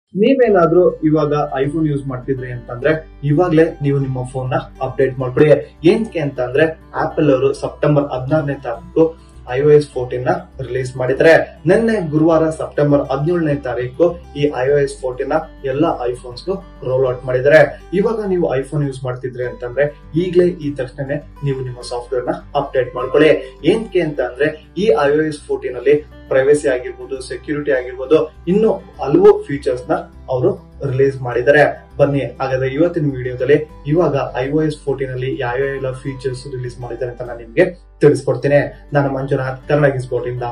ನೀವೇನಾದ್ರೂ ಇವಾಗ iPhone use ಮಾಡ್ತಿದ್ರಿ ಅಂತಂದ್ರೆ ಇವಾಗ್ಲೇ ನೀವು ನಿಮ್ಮ ಫೋನ್ ನ ಅಪ್ಡೇಟ್ ಮಾಡ್ಕೊಳ್ಳಿ ಏನಕ್ಕೆ ಅಂತ ಅಂದ್ರೆ ಆಪಲ್ ಅವರು ಸೆಪ್ಟೆಂಬರ್ ಹದಿನಾರನೇ ತಾರೀಕು ಐ ಎಸ್ ಫೋರ್ಟೀನ್ ನ ರಿಲೀಸ್ ಮಾಡಿದ್ರೆ ನಿನ್ನೆ ಗುರುವಾರ ಸೆಪ್ಟೆಂಬರ್ ಹದಿನೇಳನೇ ತಾರೀಕು ಈ ಐ ಎಸ್ ಫೋರ್ಟೀನ್ ನ ಎಲ್ಲ ಐಫೋನ್ಸ್ ರೋಲ್ ಔಟ್ ಮಾಡಿದ್ದಾರೆ ಇವಾಗ ನೀವು ಐಫೋನ್ ಯೂಸ್ ಮಾಡ್ತಿದ್ರಿ ಅಂತಂದ್ರೆ ಈಗಲೇ ಈ ತಕ್ಷಣ ನೀವು ನಿಮ್ಮ ಸಾಫ್ಟ್ವೇರ್ ನ ಅಪ್ಡೇಟ್ ಮಾಡ್ಕೊಳ್ಳಿ ಏನಕ್ಕೆ ಅಂತ ಅಂದ್ರೆ ಈ ಐ ಎಸ್ ಫೋರ್ಟೀನ್ ಅಲ್ಲಿ ಪ್ರೈವಸಿ ಆಗಿರ್ಬೋದು ಸೆಕ್ಯೂರಿಟಿ ಆಗಿರ್ಬೋದು ಇನ್ನು ಹಲವು ಫೀಚರ್ಸ್ ನ ಅವರು ರಿಲೀಸ್ ಮಾಡಿದ್ದಾರೆ ಬನ್ನಿ ಹಾಗಾದ್ರೆ ಇವತ್ತಿನ ವಿಡಿಯೋದಲ್ಲಿ ಇವಾಗ ಐ ಒ ಎಸ್ ಫೋರ್ಟೀನ್ ಅಲ್ಲಿ ಯಾವ ಎಲ್ಲ ಫೀಚರ್ಸ್ ರಿಲೀಸ್ ಮಾಡಿದ್ದಾರೆ ಅಂತ ನಾನು ನಿಮ್ಗೆ ತಿಳಿಸ್ಕೊಡ್ತೀನಿ ನಾನು ಮಂಜುನಾಥ್ ಕನ್ನಡ ಗಿಸ್ಬೋಟ್ ಇಂದ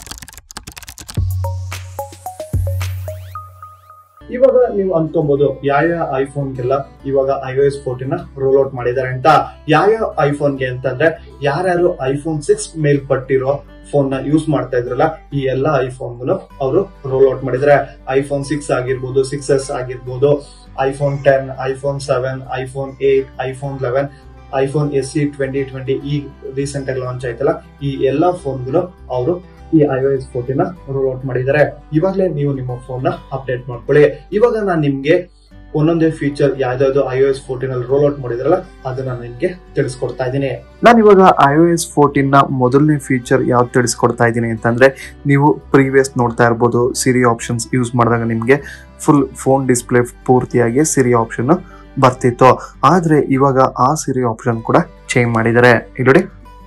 ಇವಾಗ ನೀವು ಅನ್ಕೊಬಹುದು ಯಾವ ಐಫೋನ್ಗೆಲ್ಲ ಇವಾಗ I S fourteen roll out ಮಾಡಿದ್ದಾರೆ ಅಂತ ಯಾವ ಐಫೋನ್ಗೆ ಅಂತಂದ್ರೆ ಯಾರ್ಯಾರು ಐಫೋನ್ ಸಿಕ್ಸ್ ಮೇಲ್ಪಟ್ಟಿರೋ ಫೋನ್ ನ ಯೂಸ್ ಮಾಡ್ತಾ ಇದ್ರಲ್ಲ ಈ ಎಲ್ಲಾ ಐಫೋನ್ ಅವರು ರೋಲ್ ಔಟ್ ಮಾಡಿದ್ದಾರೆ ಐಫೋನ್ ಸಿಕ್ಸ್ ಆಗಿರ್ಬೋದು ಸಿಕ್ಸ್ ಎಸ್ ಆಗಿರ್ಬೋದು iPhone ten iPhone seven iPhone eight iPhone eleven iPhone S C twenty twenty ಈ ರೀಸೆಂಟ್ ಆಗಿ ಲಾಂಚ್ ಆಯ್ತಲ್ಲ ಈ ಎಲ್ಲಾ ಫೋನ್ಗಳು ಅವರು ಈ I S fourteen roll out ಮಾಡಿದ್ದಾರೆ ಇವಾಗಲೇ ನೀವು ನಿಮ್ಮ ಫೋನ್ ನ ಅಪ್ಡೇಟ್ ಮಾಡ್ಕೊಳ್ಳಿ ಇವಾಗ ನಾನು ನಿಮ್ಗೆ ಒಂದೊಂದೇ ಫೀಚರ್ ಯಾವ್ದಾವ್ದು ಐ ಎಸ್ ಫೋರ್ಟೀನ್ ಅಲ್ಲಿ ರೋಲ್ ಔಟ್ ಮಾಡಿದ್ರಲ್ಲ ಅದನ್ನ ನಿಮ್ಗೆ ತಿಳಿಸ್ಕೊಡ್ತಾ ಇದ್ದೀನಿ ನಾನು ಇವಾಗ ಐ ಒ ಎಸ್ ಫೋರ್ಟೀನ್ ನ ಮೊದಲನೇ ಫೀಚರ್ ಯಾವ್ದು ತಿಳಿಸ್ಕೊಡ್ತಾ ಇದ್ದೀನಿ ಅಂತಂದ್ರೆ ನೀವು ಪ್ರೀವಿಯಸ್ ನೋಡ್ತಾ ಇರ್ಬೋದು ಸಿರಿ ಆಪ್ಷನ್ಸ್ ಯೂಸ್ ಮಾಡಿದಾಗ ನಿಮಗೆ ಫುಲ್ ಫೋನ್ ಡಿಸ್ಪ್ಲೇ ಪೂರ್ತಿಯಾಗಿ ಸಿರಿ ಆಪ್ಷನ್ ಬರ್ತಿತ್ತು ಆದ್ರೆ ಇವಾಗ ಆ ಸಿರಿ ಆಪ್ಷನ್ ಕೂಡ ಚೇಂಜ್ ಮಾಡಿದ್ದಾರೆ ಇಲ್ಲಿ ನೋಡಿ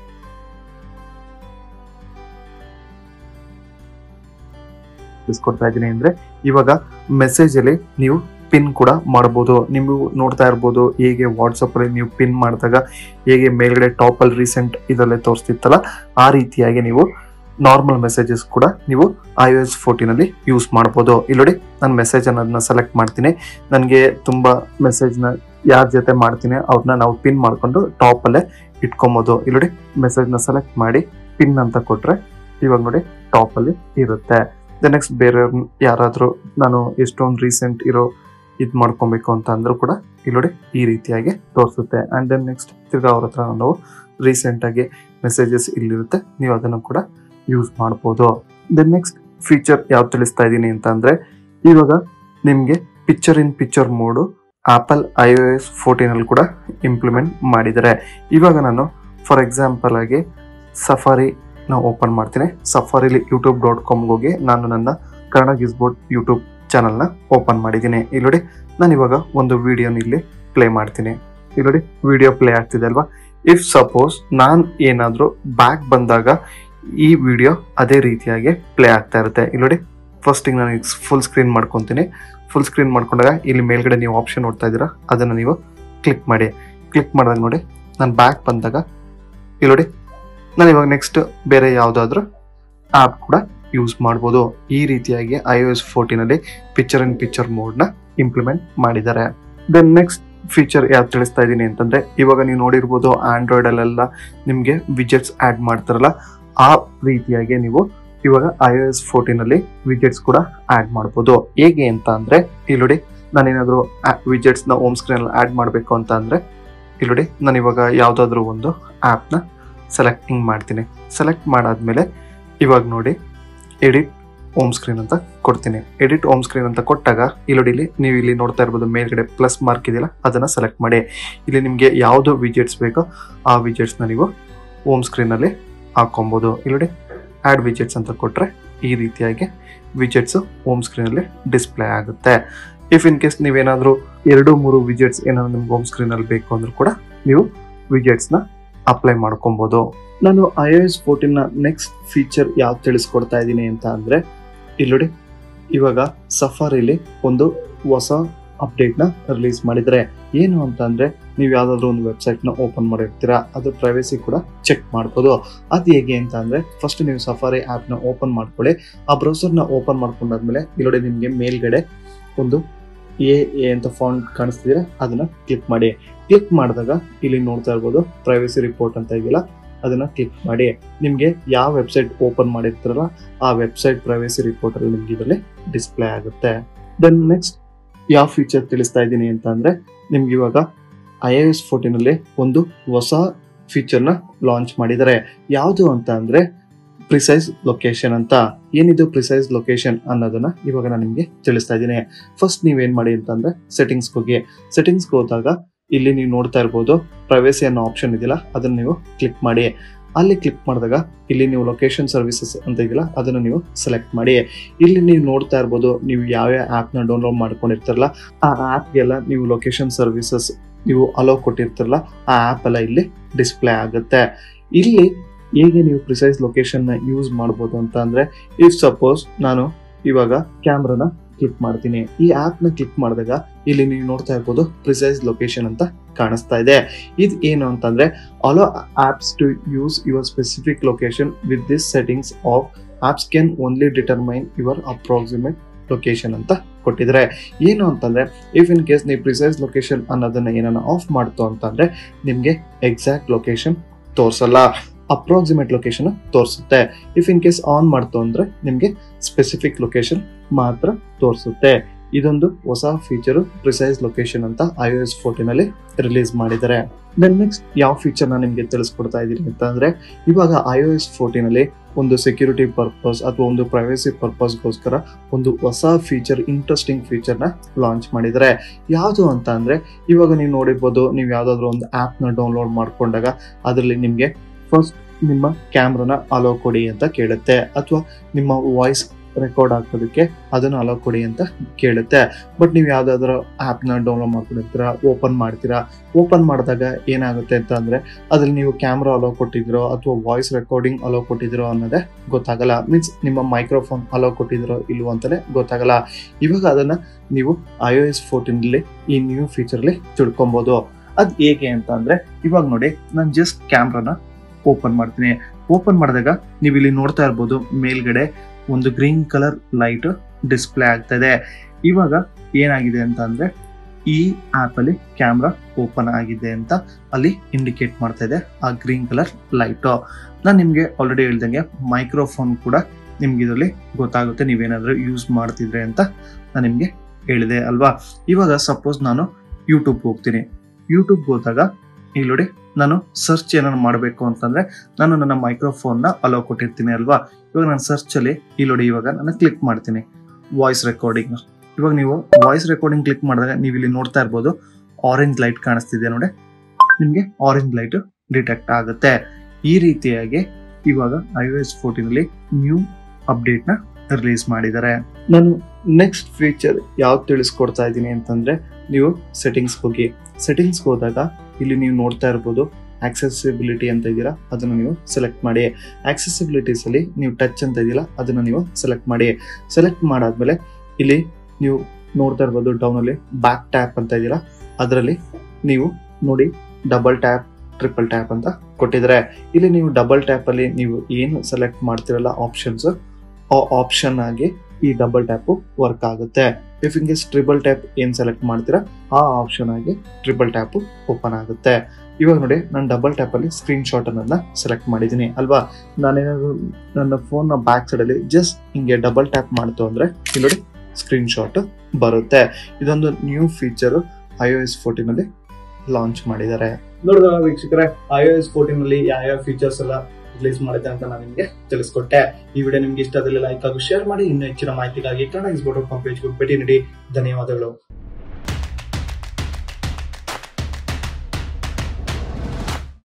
ತಿಳಿಸ್ಕೊಡ್ತಾ ಇದ್ದೀನಿ ಅಂದ್ರೆ ಇವಾಗ ಮೆಸೇಜ್ ಅಲ್ಲಿ ನೀವು ಪಿನ್ ಕೂಡ ಮಾಡಬಹುದು ನೀವು ನೋಡ್ತಾ ಇರ್ಬೋದು ಹೇಗೆ ವಾಟ್ಸಪ್ ಅಲ್ಲಿ ನೀವು ಪಿನ್ ಮಾಡಿದಾಗ ಹೇಗೆ ಮೇಲ್ಗಡೆ ಟಾಪ್ ಅಲ್ಲಿ ರೀಸೆಂಟ್ ಇದರಲ್ಲೇ ತೋರಿಸ್ತಿತ್ತಲ್ಲ ಆ ರೀತಿಯಾಗಿ ನೀವು ನಾರ್ಮಲ್ ಮೆಸೇಜಸ್ ಕೂಡ ನೀವು ಐ ಎಸ್ ಫೋರ್ಟೀನ್ ಅಲ್ಲಿ ಯೂಸ್ ಮಾಡ್ಬೋದು ಇಲ್ಲಿ ನೋಡಿ ನಾನು ಮೆಸೇಜ್ ಅನ್ನೋದನ್ನ ಸೆಲೆಕ್ಟ್ ಮಾಡ್ತೀನಿ ನನಗೆ ತುಂಬಾ ಮೆಸೇಜ್ ನ ಯಾರ ಜೊತೆ ಮಾಡ್ತೀನಿ ಅವ್ರನ್ನ ನಾವು ಪಿನ್ ಮಾಡ್ಕೊಂಡು ಟಾಪ್ ಅಲ್ಲೇ ಇಟ್ಕೊಬೋದು ಇಲ್ಲಿ ನೋಡಿ ಮೆಸೇಜ್ ನ ಸೆಲೆಕ್ಟ್ ಮಾಡಿ ಪಿನ್ ಅಂತ ಕೊಟ್ರೆ ಇವಾಗ ನೋಡಿ ಟಾಪ್ ಅಲ್ಲಿ ಇರುತ್ತೆ ನೆಕ್ಸ್ಟ್ ಬೇರೆ ಯಾರಾದ್ರೂ ನಾನು ಎಷ್ಟೊಂದು ರೀಸೆಂಟ್ ಇರೋ ಇದ್ ಮಾಡ್ಕೊಬೇಕು ಅಂತ ಅಂದ್ರೂ ಕೂಡ ಇಲ್ಲಿ ನೋಡಿ ಈ ರೀತಿಯಾಗಿ ತೋರಿಸುತ್ತೆ ಅಂಡ್ ದೆನ್ ನೆಕ್ಸ್ಟ್ ತಿರ್ಗಾ ಅವ್ರ ಹತ್ರ ನಾವು ರೀಸೆಂಟ್ ಆಗಿ ಮೆಸೇಜಸ್ ಇಲ್ಲಿರುತ್ತೆ ನೀವು ಅದನ್ನು ಕೂಡ ಯೂಸ್ ಮಾಡ್ಬೋದು ದೆನ್ ನೆಕ್ಸ್ಟ್ ಫೀಚರ್ ಯಾವ್ದು ತಿಳಿಸ್ತಾ ಇದ್ದೀನಿ ಅಂತ ಅಂದ್ರೆ ಇವಾಗ ನಿಮ್ಗೆ picture in picture mode Apple I O S fourteen ಅಲ್ಲಿ ಕೂಡ ಇಂಪ್ಲಿಮೆಂಟ್ ಮಾಡಿದ್ದಾರೆ ಇವಾಗ ನಾನು ಫಾರ್ ಎಕ್ಸಾಂಪಲ್ ಆಗಿ ಸಫಾರಿ ನಾವು ಓಪನ್ ಮಾಡ್ತೀನಿ ಸಫಾರಿಲಿ ಯೂಟ್ಯೂಬ್ ಡಾಟ್ ಕಾಮ್ಗೆ ಹೋಗಿ ನಾನು ನನ್ನ ಕನ್ನಡ ಗಿಸ್ಬೋರ್ಡ್ ಯೂಟ್ಯೂಬ್ ಚಾನಲ್ನ ಓಪನ್ ಮಾಡಿದ್ದೀನಿ ಇಲ್ಲಿ ನೋಡಿ ನಾನು ಇವಾಗ ಒಂದು ವಿಡಿಯೋನ ಇಲ್ಲಿ ಪ್ಲೇ ಮಾಡ್ತೀನಿ ಇಲ್ಲಿ ನೋಡಿ ವಿಡಿಯೋ ಪ್ಲೇ ಆಗ್ತಿದೆ ಅಲ್ವಾ ಇಫ್ ಸಪೋಸ್ ನಾನು ಏನಾದರೂ ಬ್ಯಾಕ್ ಬಂದಾಗ ಈ ವಿಡಿಯೋ ಅದೇ ರೀತಿಯಾಗಿ ಪ್ಲೇ ಆಗ್ತಾ ಇರುತ್ತೆ ಇಲ್ಲಿ ನೋಡಿ ಫಸ್ಟಿಗೆ ನಾನು ಫುಲ್ ಸ್ಕ್ರೀನ್ ಮಾಡ್ಕೊತೀನಿ ಫುಲ್ ಸ್ಕ್ರೀನ್ ಮಾಡ್ಕೊಂಡಾಗ ಇಲ್ಲಿ ಮೇಲ್ಗಡೆ ನೀವು ಆಪ್ಷನ್ ನೋಡ್ತಾ ಇದ್ದೀರಾ ಅದನ್ನು ನೀವು ಕ್ಲಿಕ್ ಮಾಡಿ ಕ್ಲಿಕ್ ಮಾಡಿದಾಗ ನೋಡಿ ನಾನು ಬ್ಯಾಕ್ ಬಂದಾಗ ಇಲ್ಲಿ ನೋಡಿ ನಾನು ಇವಾಗ ನೆಕ್ಸ್ಟ್ ಬೇರೆ ಯಾವುದಾದ್ರೂ ಆ್ಯಪ್ ಕೂಡ ಯೂಸ್ ಮಾಡ್ಬೋದು ಈ ರೀತಿಯಾಗಿ ಐ ಒ ಎಸ್ ಫೋರ್ಟೀನಲ್ಲಿ ಪಿಕ್ಚರ್ ಇನ್ ಪಿಕ್ಚರ್ ಮೋಡ್ನ ಇಂಪ್ಲಿಮೆಂಟ್ ಮಾಡಿದ್ದಾರೆ ದೆನ್ ನೆಕ್ಸ್ಟ್ ಫೀಚರ್ ಯಾವ್ದು ತಿಳಿಸ್ತಾ ಇದ್ದೀನಿ ಅಂತಂದ್ರೆ ಇವಾಗ ನೀವು ನೋಡಿರ್ಬೋದು ಆಂಡ್ರಾಯ್ಡ್ ಅಲ್ಲೆಲ್ಲ ನಿಮಗೆ ವಿಜೆಟ್ಸ್ ಆಡ್ ಮಾಡ್ತಾರಲ್ಲ ಆ ರೀತಿಯಾಗಿ ನೀವು ಇವಾಗ ಐ ಒ ಎಸ್ ಫೋರ್ಟೀನ್ ಅಲ್ಲಿ ವಿಜೆಟ್ಸ್ ಕೂಡ ಆಡ್ ಮಾಡ್ಬೋದು ಹೇಗೆ ಅಂತ ಅಂದ್ರೆ ಇಲ್ಲಿ ನೋಡಿ ನಾನೇನಾದ್ರೂ ವಿಜೆಟ್ಸ್ ನ ಹೋಮ್ ಸ್ಕ್ರೀನ್ ಅಲ್ಲಿ ಆಡ್ ಮಾಡಬೇಕು ಅಂತ ಅಂದ್ರೆ ಇಲ್ಲಿ ನೋಡಿ ನಾನು ಇವಾಗ ಯಾವ್ದಾದ್ರು ಒಂದು ಆಪ್ ನ ಸೆಲೆಕ್ಟಿಂಗ್ ಮಾಡ್ತೀನಿ ಸೆಲೆಕ್ಟ್ ಮಾಡಾದ್ಮೇಲೆ ಇವಾಗ ನೋಡಿ ಎಡಿಟ್ ಹೋಮ್ ಸ್ಕ್ರೀನ್ ಅಂತ ಕೊಡ್ತೀನಿ ಎಡಿಟ್ ಹೋಮ್ ಸ್ಕ್ರೀನ್ ಅಂತ ಕೊಟ್ಟಾಗ ಇಲ್ಲಿ ಇಲ್ಲಿ ನೀವು ಇಲ್ಲಿ ನೋಡ್ತಾ ಇರ್ಬೋದು ಮೇಲ್ಗಡೆ ಪ್ಲಸ್ ಮಾರ್ಕ್ ಇದೆಯಲ್ಲ ಅದನ್ನ ಸೆಲೆಕ್ಟ್ ಮಾಡಿ ಇಲ್ಲಿ ನಿಮಗೆ ಯಾವುದು ವಿಜೆಟ್ಸ್ ಬೇಕೋ ಆ ವಿಜೆಟ್ಸ್ನ ನೀವು ಹೋಮ್ ಸ್ಕ್ರೀನಲ್ಲಿ ಹಾಕೊಬೋದು ಇಲ್ಲಿ ಆ್ಯಡ್ ವಿಜೆಟ್ಸ್ ಅಂತ ಕೊಟ್ಟರೆ ಈ ರೀತಿಯಾಗಿ ವಿಜೆಟ್ಸ್ ಹೋಮ್ ಸ್ಕ್ರೀನಲ್ಲಿ ಡಿಸ್ಪ್ಲೇ ಆಗುತ್ತೆ ಇಫ್ ಇನ್ ಕೇಸ್ ನೀವೇನಾದರೂ ಎರಡು ಮೂರು ವಿಜೆಟ್ಸ್ ಏನಾದ್ರು ನಿಮ್ಗೆ ಹೋಮ್ ಸ್ಕ್ರೀನಲ್ಲಿ ಬೇಕು ಅಂದ್ರೂ ಕೂಡ ನೀವು ವಿಜೆಟ್ಸ್ನ ಅಪ್ಲೈ ಮಾಡ್ಕೊಬೋದು ನಾನು I O S fourteen next feature ಯಾವ್ದು ತಿಳಿಸ್ಕೊಡ್ತಾ ಇದ್ದೀನಿ ಅಂತ ಅಂದ್ರೆ ಇಲ್ಲಿ ನೋಡಿ ಇವಾಗ ಸಫಾರಿಲಿ ಒಂದು ಹೊಸ ಅಪ್ಡೇಟ್ನ ರಿಲೀಸ್ ಮಾಡಿದರೆ ಏನು ಅಂತ ಅಂದ್ರೆ ನೀವು ಯಾವ್ದಾದ್ರು ಒಂದು ವೆಬ್ಸೈಟ್ನ ಓಪನ್ ಮಾಡಿರ್ತೀರಾ ಅದು ಪ್ರೈವೇಸಿ ಕೂಡ ಚೆಕ್ ಮಾಡ್ಬೋದು ಅದು ಹೇಗೆ ಅಂತ ಅಂದ್ರೆ ಫಸ್ಟ್ ನೀವು ಸಫಾರಿ ಆ್ಯಪ್ನ ಓಪನ್ ಮಾಡ್ಕೊಳ್ಳಿ ಆ ಬ್ರೌಸರ್ನ ಓಪನ್ ಮಾಡ್ಕೊಂಡಾದ್ಮೇಲೆ ಇಲ್ಲಿ ನಿಮಗೆ ಮೇಲ್ಗಡೆ ಒಂದು ಎ ಎ ಅಂತ ಫಾಂಟ್ ಕಾಣಿಸ್ತಿದ್ರೆ ಅದನ್ನ ಕ್ಲಿಕ್ ಮಾಡಿ ಕ್ಲಿಕ್ ಮಾಡಿದಾಗ ಇಲ್ಲಿ ನೋಡ್ತಾ ಇರ್ಬೋದು ಪ್ರೈವೇಸಿ ರಿಪೋರ್ಟ್ ಅಂತ ಇದೆಯಲ್ಲ ಅದನ್ನ ಕ್ಲಿಕ್ ಮಾಡಿ ನಿಮಗೆ ಯಾವ ವೆಬ್ಸೈಟ್ ಓಪನ್ ಮಾಡಿರ್ತಾರಲ್ಲ ಆ ವೆಬ್ಸೈಟ್ ಪ್ರೈವೇಸಿ ರಿಪೋರ್ಟ್ ಅಲ್ಲಿ ನಿಮ್ಗೆ ಇದರಲ್ಲಿ ಡಿಸ್ಪ್ಲೇ ಆಗುತ್ತೆ ದೆನ್ ನೆಕ್ಸ್ಟ್ ಯಾವ ಫೀಚರ್ ತಿಳಿಸ್ತಾ ಇದ್ದೀನಿ ಅಂತ ಅಂದ್ರೆ ನಿಮ್ಗೆ ಇವಾಗ ಐ ಎ ಎಸ್ ಫೋರ್ಟೀನಲ್ಲಿ ಒಂದು ಹೊಸ ಫೀಚರ್ನ ಲಾಂಚ್ ಮಾಡಿದ್ದಾರೆ ಯಾವುದು ಅಂತ ಅಂದ್ರೆ ಪ್ರಿಸೈಸ್ ಲೊಕೇಶನ್ ಅಂತ ಏನಿದು ಪ್ರಿಸೈಸ್ ಲೊಕೇಶನ್ ಅನ್ನೋದನ್ನ ಇವಾಗ ನಾನು ನಿಮಗೆ ತಿಳಿಸ್ತಾ ಇದ್ದೀನಿ ಫಸ್ಟ್ ನೀವೇನ್ ಮಾಡಿ ಅಂತಂದ್ರೆ ಸೆಟ್ಟಿಂಗ್ಸ್ ಹೋಗಿ ಸೆಟ್ಟಿಂಗ್ಸ್ ಹೋದಾಗ ಇಲ್ಲಿ ನೀವು ನೋಡ್ತಾ ಇರ್ಬೋದು ಪ್ರೈವೇಸಿ ಅನ್ನೋ ಆಪ್ಷನ್ ಇದೆಯಲ್ಲ ಅದನ್ನ ನೀವು ಕ್ಲಿಕ್ ಮಾಡಿ ಅಲ್ಲಿ ಕ್ಲಿಕ್ ಮಾಡಿದಾಗ ಇಲ್ಲಿ ನೀವು ಲೊಕೇಶನ್ ಸರ್ವಿಸಸ್ ಅಂತ ಇದೆಯಲ್ಲ ಅದನ್ನು ನೀವು ಸೆಲೆಕ್ಟ್ ಮಾಡಿ ಇಲ್ಲಿ ನೀವು ನೋಡ್ತಾ ಇರ್ಬೋದು ನೀವು ಯಾವ ಆ್ಯಪ್ನ ಡೌನ್ಲೋಡ್ ಮಾಡ್ಕೊಂಡಿರ್ತಾರಲ್ಲ ಆ ಆ್ಯಪ್ಗೆಲ್ಲ ನೀವು ಲೊಕೇಶನ್ ಸರ್ವಿಸಸ್ ನೀವು ಅಲೋ ಕೊಟ್ಟಿರ್ತಾರಲ್ಲ ಆ ಆ್ಯಪ್ ಎಲ್ಲ ಇಲ್ಲಿ ಡಿಸ್ಪ್ಲೇ ಆಗುತ್ತೆ ಇಲ್ಲಿ ಹೇಗೆ ನೀವು ಪ್ರಿಸೈಸ್ ಲೊಕೇಶನ್ನ ಯೂಸ್ ಮಾಡ್ಬೋದು ಅಂತ ಅಂದ್ರೆ ಇಫ್ ಸಪೋಸ್ ನಾನು ಇವಾಗ ಕ್ಯಾಮ್ರಾನ ಕ್ಲಿಕ್ ಮಾಡ್ತೀನಿ ಈ ಆ್ಯಪ್ನ ಕ್ಲಿಕ್ ಮಾಡಿದಾಗ ಇಲ್ಲಿ ನೀವು ನೋಡ್ತಾ ಇರ್ಬೋದು ಪ್ರಿಸೈಸ್ ಲೊಕೇಶನ್ ಅಂತ ಕಾಣಿಸ್ತಾ ಇದೆ ಇದು ಏನು ಅಂತಂದ್ರೆ allow apps to use your specific location with this settings off apps can only determine your approximate location ಅಂತ ಕೊಟ್ಟಿದ್ದಾರೆ ಏನು ಅಂತಂದ್ರೆ ಇಫ್ ಇನ್ ಕೇಸ್ ನೀವು ಪ್ರಿಸೈಸ್ ಲೊಕೇಶನ್ ಅನ್ನೋದನ್ನ ಏನನ್ನ ಆಫ್ ಮಾಡ್ತು ಅಂತಂದ್ರೆ ನಿಮಗೆ ಎಕ್ಸಾಕ್ಟ್ ಲೊಕೇಶನ್ ತೋರಿಸಲ್ಲ ಅಪ್ರಾಕ್ಸಿಮೇಟ್ ಲೊಕೇಶನ್ ತೋರಿಸುತ್ತೆ ಇಫ್ ಇನ್ ಕೇಸ್ ಆನ್ ಮಾಡ್ತು ಅಂದ್ರೆ ನಿಮಗೆ ಸ್ಪೆಸಿಫಿಕ್ ಲೊಕೇಶನ್ ಮಾತ್ರ ತೋರಿಸುತ್ತೆ ಇದೊಂದು ಹೊಸ ಫೀಚರ್ ಪ್ರಿಸೈಸ್ ಲೊಕೇಶನ್ ಅಂತ ಐ ಎಸ್ ಫೋರ್ಟೀನ್ ಅಲ್ಲಿ ರಿಲೀಸ್ ಮಾಡಿದ್ದಾರೆ ದೆನ್ ನೆಕ್ಸ್ಟ್ ಯಾವ ಫೀಚರ್ ನ ನಿಮಗೆ ತಿಳಿಸ್ಕೊಡ್ತಾ ಇದ್ದೀನಿ ಅಂತ ಅಂದ್ರೆ ಇವಾಗ ಐ ಒ ಎಸ್ ಫೋರ್ಟೀನ್ ಅಲ್ಲಿ ಒಂದು ಸೆಕ್ಯೂರಿಟಿ ಪರ್ಪಸ್ ಅಥವಾ ಒಂದು ಪ್ರೈವಸಿ ಪರ್ಪಸ್ಗೋಸ್ಕರ ಒಂದು ಹೊಸ ಫೀಚರ್ ಇಂಟ್ರೆಸ್ಟಿಂಗ್ ಫೀಚರ್ ನ ಲಾಂಚ್ ಮಾಡಿದ್ದಾರೆ ಯಾವುದು ಅಂತ ಅಂದ್ರೆ ಇವಾಗ ನೀವು ನೋಡಿರ್ಬೋದು ನೀವು ಯಾವ್ದಾದ್ರು ಒಂದು ಆಪ್ ನ ಡೌನ್ಲೋಡ್ ಮಾಡ್ಕೊಂಡಾಗ ಅದರಲ್ಲಿ ನಿಮಗೆ ಫಸ್ಟ್ ನಿಮ್ಮ ಕ್ಯಾಮ್ರಾನ ಅಲೋ ಕೊಡಿ ಅಂತ ಕೇಳುತ್ತೆ ಅಥವಾ ನಿಮ್ಮ ವಾಯ್ಸ್ ರೆಕಾರ್ಡ್ ಹಾಕೋದಕ್ಕೆ ಅದನ್ನು ಅಲೋ ಕೊಡಿ ಅಂತ ಕೇಳುತ್ತೆ ಬಟ್ ನೀವು ಯಾವ್ದಾದ್ರು ಆ್ಯಪ್ನ ಡೌನ್ಲೋಡ್ ಮಾಡ್ಕೊಂಡಿರ್ತೀರಾ ಓಪನ್ ಮಾಡ್ತೀರಾ ಓಪನ್ ಮಾಡಿದಾಗ ಏನಾಗುತ್ತೆ ಅಂತ ಅಂದ್ರೆ ಅದ್ರಲ್ಲಿ ನೀವು ಕ್ಯಾಮ್ರಾ ಅಲೋ ಕೊಟ್ಟಿದ್ರೋ ಅಥವಾ ವಾಯ್ಸ್ ರೆಕಾರ್ಡಿಂಗ್ ಅಲೋ ಕೊಟ್ಟಿದ್ರೋ ಅನ್ನೋದೇ ಗೊತ್ತಾಗಲ್ಲ ಮೀನ್ಸ್ ನಿಮ್ಮ ಮೈಕ್ರೋಫೋನ್ ಅಲೋ ಕೊಟ್ಟಿದ್ರೋ ಇಲ್ವೋ ಅಂತಲೇ ಗೊತ್ತಾಗಲ್ಲ ಇವಾಗ ಅದನ್ನ ನೀವು ಐ ಒ ಎಸ್ ಫೋರ್ಟೀನಲ್ಲಿ ಈ ನ್ಯೂ ಫೀಚರ್ಲಿ ತಿಳ್ಕೊಬೋದು ಅದು ಹೇಗೆ ಅಂತ ಅಂದ್ರೆ ಇವಾಗ ನೋಡಿ ನಾನು ಜಸ್ಟ್ ಕ್ಯಾಮ್ರಾನ ಓಪನ್ ಮಾಡ್ತೀನಿ ಓಪನ್ ಮಾಡಿದಾಗ ನೀವು ಇಲ್ಲಿ ನೋಡ್ತಾ ಇರ್ಬೋದು ಮೇಲ್ಗಡೆ ಒಂದು ಗ್ರೀನ್ ಕಲರ್ ಲೈಟ್ ಡಿಸ್ಪ್ಲೇ ಆಗ್ತಾ ಇದೆ ಇವಾಗ ಏನಾಗಿದೆ ಅಂತ ಅಂದ್ರೆ ಈ ಆಪ್ ಅಲ್ಲಿ ಕ್ಯಾಮ್ರಾ ಓಪನ್ ಆಗಿದೆ ಅಂತ ಅಲ್ಲಿ ಇಂಡಿಕೇಟ್ ಮಾಡ್ತಾ ಇದೆ ಆ ಗ್ರೀನ್ ಕಲರ್ ಲೈಟ್ ನಾನು ನಿಮ್ಗೆ ಆಲ್ರೆಡಿ ಹೇಳ್ದಂಗೆ ಮೈಕ್ರೋಫೋನ್ ಕೂಡ ನಿಮ್ಗೆ ಇದರಲ್ಲಿ ಗೊತ್ತಾಗುತ್ತೆ ನೀವೇನಾದ್ರೂ ಯೂಸ್ ಮಾಡ್ತಿದ್ರೆ ಅಂತ ನಾನು ನಿಮ್ಗೆ ಹೇಳಿದೆ ಅಲ್ವಾ ಇವಾಗ ಸಪೋಸ್ ನಾನು ಯೂಟ್ಯೂಬ್ ಹೋಗ್ತೀನಿ ಯೂಟ್ಯೂಬ್ ಹೋದಾಗ ಇಲ್ಲಿ ನೋಡಿ ನಾನು ಸರ್ಚ್ ಏನಾದ್ರು ಮಾಡಬೇಕು ಅಂತಂದ್ರೆ ನಾನು ನನ್ನ ಮೈಕ್ರೋಫೋನ್ನ ಅಲೋ ಕೊಟ್ಟಿರ್ತೀನಿ ಅಲ್ವಾ ಇವಾಗ ನಾನು ಸರ್ಚ್ ಅಲ್ಲಿ ಇಲ್ಲಿ ನೋಡಿ ಇವಾಗ ನಾನು ಕ್ಲಿಕ್ ಮಾಡ್ತೀನಿ ವಾಯ್ಸ್ ರೆಕಾರ್ಡಿಂಗ್ ಇವಾಗ ನೀವು ವಾಯ್ಸ್ ರೆಕಾರ್ಡಿಂಗ್ ಕ್ಲಿಕ್ ಮಾಡಿದಾಗ ನೀವು ಇಲ್ಲಿ ನೋಡ್ತಾ ಇರ್ಬೋದು ಆರೆಂಜ್ ಲೈಟ್ ಕಾಣಿಸ್ತಿದೆ ನೋಡಿ ನಿಮಗೆ ಆರೆಂಜ್ ಲೈಟ್ ಡಿಟೆಕ್ಟ್ ಆಗುತ್ತೆ ಈ ರೀತಿಯಾಗಿ ಇವಾಗ ಐ ಎಸ್ ಫೋರ್ಟೀನ್ ಅಲ್ಲಿ ನ್ಯೂ ಅಪ್ಡೇಟ್ ನ ರಿಲೀಸ್ ಮಾಡಿದ್ದಾರೆ ನಾನು ನೆಕ್ಸ್ಟ್ ಫೀಚರ್ ಯಾವ್ದು ತಿಳಿಸ್ಕೊಡ್ತಾ ಇದ್ದೀನಿ ಅಂತಂದ್ರೆ ನೀವು ಸೆಟ್ಟಿಂಗ್ಸ್ ಹೋಗಿ ಸೆಟ್ಟಿಂಗ್ಸ್ ಹೋದಾಗ ಇಲ್ಲಿ ನೀವು ನೋಡ್ತಾ ಇರ್ಬೋದು ಆಕ್ಸೆಸಿಬಿಲಿಟಿ ಅಂತ ಇದೀರಾ ಅದನ್ನು ನೀವು ಸೆಲೆಕ್ಟ್ ಮಾಡಿ ಆಕ್ಸೆಸಿಬಿಲಿಟೀಸ್ ಅಲ್ಲಿ ನೀವು ಟಚ್ ಅಂತ ಇದೆಯಲ್ಲ ಅದನ್ನು ನೀವು ಸೆಲೆಕ್ಟ್ ಮಾಡಿ ಸೆಲೆಕ್ಟ್ ಮಾಡಾದ್ಮೇಲೆ ಇಲ್ಲಿ ನೀವು ನೋಡ್ತಾ ಇರ್ಬೋದು ಡೌನ್ ಅಲ್ಲಿ ಬ್ಯಾಕ್ ಟ್ಯಾಪ್ ಅಂತ ಇದೆಯಲ್ಲ ಅದರಲ್ಲಿ ನೀವು ನೋಡಿ ಡಬಲ್ ಟ್ಯಾಪ್ ಟ್ರಿಪಲ್ ಟ್ಯಾಪ್ ಅಂತ ಕೊಟ್ಟಿದ್ದಾರೆ ಇಲ್ಲಿ ನೀವು ಡಬಲ್ ಟ್ಯಾಪ್ ಅಲ್ಲಿ ನೀವು ಏನು ಸೆಲೆಕ್ಟ್ ಮಾಡ್ತಿರಲ್ಲ ಆಪ್ಷನ್ಸ್ ಆ ಆಪ್ಷನ್ ಆಗಿ ಈ ಡಬಲ್ ಟ್ಯಾಪ್ ವರ್ಕ್ ಆಗುತ್ತೆ if in case triple tap ಏನ್ ಸೆಲೆಕ್ಟ್ ಮಾಡ್ತೀರಾ ಆ ಆಪ್ಷನ್ ಆಗಿ ಟ್ರಿಬಲ್ ಟ್ಯಾಪ್ ಓಪನ್ ಆಗುತ್ತೆ ಇವಾಗ ನೋಡಿ ನಾನು ಡಬಲ್ ಟ್ಯಾಪ್ ಅಲ್ಲಿ ಸ್ಕ್ರೀನ್ ಶಾಟ್ ಅನ್ನೋದನ್ನ ಸೆಲೆಕ್ಟ್ ಮಾಡಿದ್ದೀನಿ ಅಲ್ವಾ ನಾನೇನಾದ್ರು ನನ್ನ ಫೋನ್ ನ ಬ್ಯಾಕ್ ಸೈಡ್ ಅಲ್ಲಿ ಜಸ್ಟ್ ಹಿಂಗೆ ಡಬಲ್ ಟ್ಯಾಪ್ ಮಾಡ್ತು ಅಂದ್ರೆ ಇಲ್ಲಿ ನೋಡಿ ಸ್ಕ್ರೀನ್ ಶಾಟ್ ಬರುತ್ತೆ ಇದೊಂದು new feature I O S fourteen ಅಲ್ಲಿ ಲಾಂಚ್ ಮಾಡಿದ್ದಾರೆ ನೋಡಿದ್ರ ವೀಕ್ಷಕರೇ ಐ ಒ ಎಸ್ ಫೋರ್ಟೀನ್ ಅಲ್ಲಿ ಯಾವ ಫೀಚರ್ಸ್ ಎಲ್ಲ ರಿಲೀಸ್ ಮಾಡಿದೆ ಅಂತ ನಾನು ನಿಮಗೆ ತಿಳಿಸ್ಕೊಟ್ಟೆ ಈ ವಿಡಿಯೋ ನಿಮ್ಗೆ ಇಷ್ಟ ಆದಲ್ಲಿ ಲೈಕ್ ಹಾಗೂ ಶೇರ್ ಮಾಡಿ ಇನ್ನೂ ಹೆಚ್ಚಿನ ಮಾಹಿತಿಗಾಗಿ ಕನ್ನಡ ಇಸ್ಬೋಟ್ ಕಾಂಪೇಜ್ ಭೇಟಿ ನೀಡಿ ಧನ್ಯವಾದಗಳು